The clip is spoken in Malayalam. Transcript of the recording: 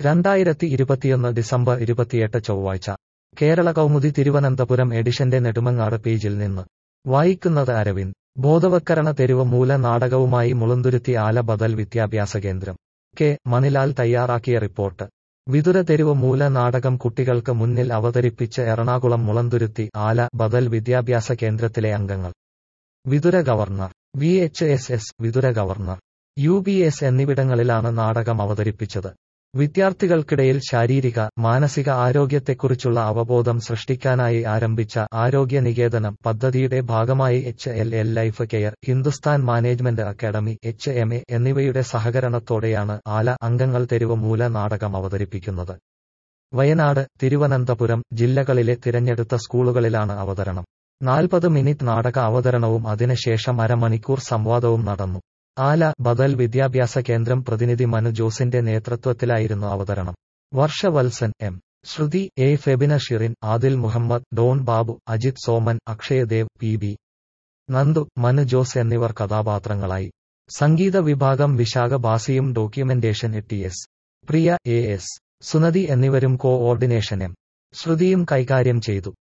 രണ്ടായിരത്തി ഇരുപത്തിയൊന്ന് ഡിസംബർ ഇരുപത്തിയെട്ട് ചൊവ്വാഴ്ച കേരള കൗമുദി തിരുവനന്തപുരം എഡിഷന്റെ നെടുമങ്ങാട് പേജിൽ നിന്ന് വായിക്കുന്നത് അരവിന്ദ് ബോധവത്കരണ തെരുവ് മൂല നാടകവുമായി മുളന്തുരുത്തി ആല ബദൽ വിദ്യാഭ്യാസ കേന്ദ്രം കെ മണിലാൽ തയ്യാറാക്കിയ റിപ്പോർട്ട് വിതുര തെരുവ് മൂല നാടകം കുട്ടികൾക്ക് മുന്നിൽ അവതരിപ്പിച്ച് എറണാകുളം മുളന്തുരുത്തി ആല ബദൽ വിദ്യാഭ്യാസ കേന്ദ്രത്തിലെ അംഗങ്ങൾ Vithura governor V H S S Vithura governor U B S എന്നിവിടങ്ങളിലാണ് നാടകം അവതരിപ്പിച്ചത് വിദ്യാർത്ഥികൾക്കിടയിൽ ശാരീരിക മാനസിക ആരോഗ്യത്തെക്കുറിച്ചുള്ള അവബോധം സൃഷ്ടിക്കാനായി ആരംഭിച്ച ആരോഗ്യ നികേതനം പദ്ധതിയുടെ ഭാഗമായി H L L life care Hindustan management academy H M A എന്നിവയുടെ സഹകരണത്തോടെയാണ് ആല അംഗങ്ങൾ തെരുവ് മൂല നാടകം അവതരിപ്പിക്കുന്നത് വയനാട് തിരുവനന്തപുരം ജില്ലകളിലെ തിരഞ്ഞെടുത്ത സ്കൂളുകളിലാണ് അവതരണം നാൽപ്പത് മിനിറ്റ് നാടക അവതരണവും അതിനുശേഷം അരമണിക്കൂർ സംവാദവും നടന്നു ആല ബദൽ വിദ്യാഭ്യാസ കേന്ദ്രം പ്രതിനിധി മനു ജോസിന്റെ നേതൃത്വത്തിലായിരുന്നു അവതരണം Varshavatsan M Sruthi A Febina Shirin Adil Muhammad Don Babu Ajith Soman Akshaydev P B Nandu Manu Jose എന്നിവർ കഥാപാത്രങ്ങളായി സംഗീത വിഭാഗം വിശാഖ ബാസിയും documentation T S Priya A S Sunadi എന്നിവരും കോ ഓർഡിനേഷൻ എം ശ്രുതിയും കൈകാര്യം ചെയ്തു